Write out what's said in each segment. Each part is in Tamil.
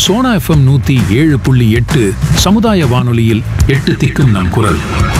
சோனா எஃப்எம் நூத்தி ஏழு புள்ளி எட்டு சமுதாய வானொலியில் எட்டு திக்கும் நம் குரல்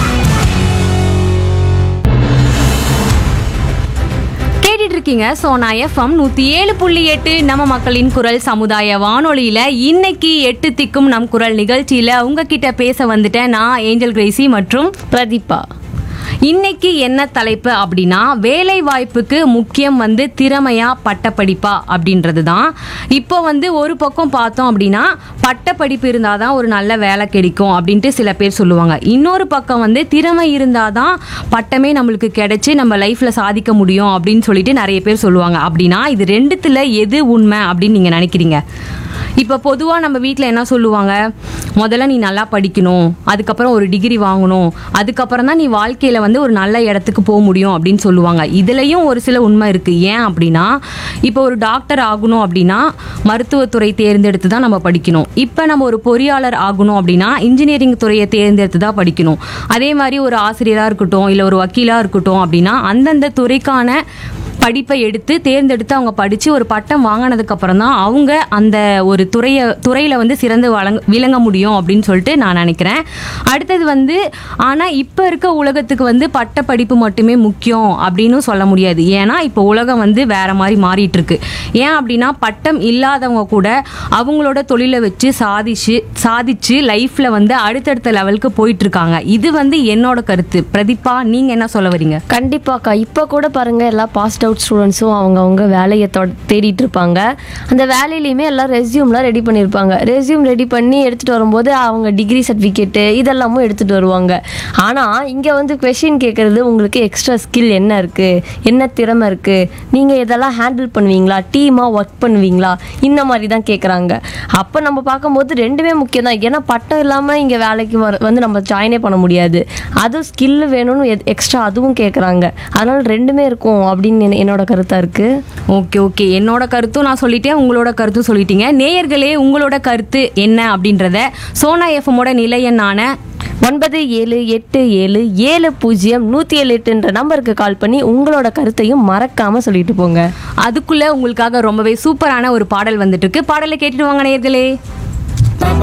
கேட்டுட்டு இருக்கீங்க சோனா எஃப்எம் நூத்தி ஏழு புள்ளி எட்டு நம்ம மக்களின் குரல் சமுதாய வானொலியில இன்னைக்கு எட்டு திக்கும் நம் குரல் நிகழ்ச்சியில உங்ககிட்ட பேச வந்துட்டேன் நான் ஏஞ்சல் கிரேசி மற்றும் பிரதீபா இன்னைக்கு என்ன தலைப்பு அப்படின்னா வேலை வாய்ப்புக்கு முக்கியம் வந்து திறமையா பட்டப்படிப்பா அப்படின்றது தான் இப்போ வந்து ஒரு பக்கம் பார்த்தோம் அப்படின்னா பட்டப்படிப்பு இருந்தால் தான் ஒரு நல்ல வேலை கிடைக்கும் அப்படின்ட்டு சில பேர் சொல்லுவாங்க இன்னொரு பக்கம் வந்து திறமை இருந்தால் தான் பட்டமே நம்மளுக்கு கிடைச்சி நம்ம லைஃப்ல சாதிக்க முடியும் அப்படின்னு சொல்லிட்டு நிறைய பேர் சொல்லுவாங்க அப்படின்னா இது ரெண்டுத்துல எது உண்மை அப்படின்னு நீங்க நினைக்கிறீங்க இப்போ பொதுவாக நம்ம வீட்டில் என்ன சொல்லுவாங்க முதல்ல நீ நல்லா படிக்கணும் அதுக்கப்புறம் ஒரு டிகிரி வாங்கணும் அதுக்கப்புறம் தான் நீ வாழ்க்கையில் வந்து ஒரு நல்ல இடத்துக்கு போக முடியும் அப்படின்னு சொல்லுவாங்க இதுலேயும் ஒரு சில உண்மை இருக்குது ஏன் அப்படின்னா இப்போ ஒரு டாக்டர் ஆகணும் அப்படின்னா மருத்துவத்துறை தேர்ந்தெடுத்து தான் நம்ம படிக்கணும் இப்போ நம்ம ஒரு பொறியாளர் ஆகணும் அப்படின்னா இன்ஜினியரிங் துறையை தேர்ந்தெடுத்து தான் படிக்கணும் அதே மாதிரி ஒரு ஆசிரியராக இருக்கட்டும் இல்லை ஒரு வக்கீலாக இருக்கட்டும் அப்படின்னா அந்தந்த துறைக்கான படிப்பை எடுத்து தேர்ந்தெடுத்து அவங்க படித்து ஒரு பட்டம் வாங்கினதுக்கு அப்புறம் தான் அவங்க அந்த ஒரு துறையை துறையில் வந்து சிறந்து வழங்க விளங்க முடியும் அப்படின்னு சொல்லிட்டு நான் நினைக்கிறேன் அடுத்தது வந்து ஆனால் இப்போ இருக்க உலகத்துக்கு வந்து பட்ட படிப்பு மட்டுமே முக்கியம் அப்படின்னு சொல்ல முடியாது ஏன்னா இப்போ உலகம் வந்து வேற மாதிரி மாறிட்டு இருக்கு ஏன் அப்படின்னா பட்டம் இல்லாதவங்க கூட அவங்களோட தொழிலை வச்சு சாதிச்சு சாதிச்சு லைஃப்ல வந்து அடுத்தடுத்த லெவலுக்கு போயிட்டு இருக்காங்க இது வந்து என்னோட கருத்து பிரதீபா நீங்க என்ன சொல்ல வரீங்க கண்டிப்பாக்கா இப்போ கூட பாருங்க எல்லா பாஸ்ட் அவுட் ஸ்டூடெண்ட்ஸும் அவங்கவுங்க வேலையை தொ தேடிட்டு இருப்பாங்க அந்த வேலையிலையுமே எல்லாம் ரெஸ்யூம்லாம் ரெடி பண்ணியிருப்பாங்க ரெஸ்யூம் ரெடி பண்ணி எடுத்துகிட்டு வரும்போது அவங்க டிகிரி சர்டிஃபிகேட்டு இதெல்லாமும் எடுத்துகிட்டு வருவாங்க ஆனால் இங்கே வந்து கொஷின் கேட்குறது உங்களுக்கு எக்ஸ்ட்ரா ஸ்கில் என்ன இருக்குது என்ன திறமை இருக்குது நீங்கள் இதெல்லாம் ஹேண்டில் பண்ணுவீங்களா டீமாக ஒர்க் பண்ணுவீங்களா இந்த மாதிரி தான் கேட்குறாங்க அப்போ நம்ம பார்க்கும்போது ரெண்டுமே முக்கியம் தான் ஏன்னா பட்டம் இல்லாமல் இங்கே வேலைக்கு வர வந்து நம்ம ஜாயினே பண்ண முடியாது அதுவும் ஸ்கில் வேணும்னு எக்ஸ்ட்ரா அதுவும் கேட்குறாங்க அதனால ரெண்டுமே இருக்கும் அப்படின்னு என்ன- என்னோட கருத்தாக இருக்குது ஓகே ஓகே என்னோட கருத்தும் நான் சொல்லிட்டேன் உங்களோட கருத்தும் சொல்லிட்டீங்க நேயர்களே உங்களோட கருத்து என்ன அப்படின்றத சோனா எஃப்எம்மோட நிலையனான ஒன்பது ஏழு எட்டு ஏழு ஏழு பூஜ்ஜியம் நூற்றி ஏழு எட்டுன்ற நம்பருக்கு கால் பண்ணி உங்களோட கருத்தையும் மறக்காமல் சொல்லிட்டு போங்க அதுக்குள்ள உங்களுக்காக ரொம்பவே சூப்பரான ஒரு பாடல் வந்துட்டு இருக்கு பாடலை கேட்டுட்டு வாங்க நேயர்களே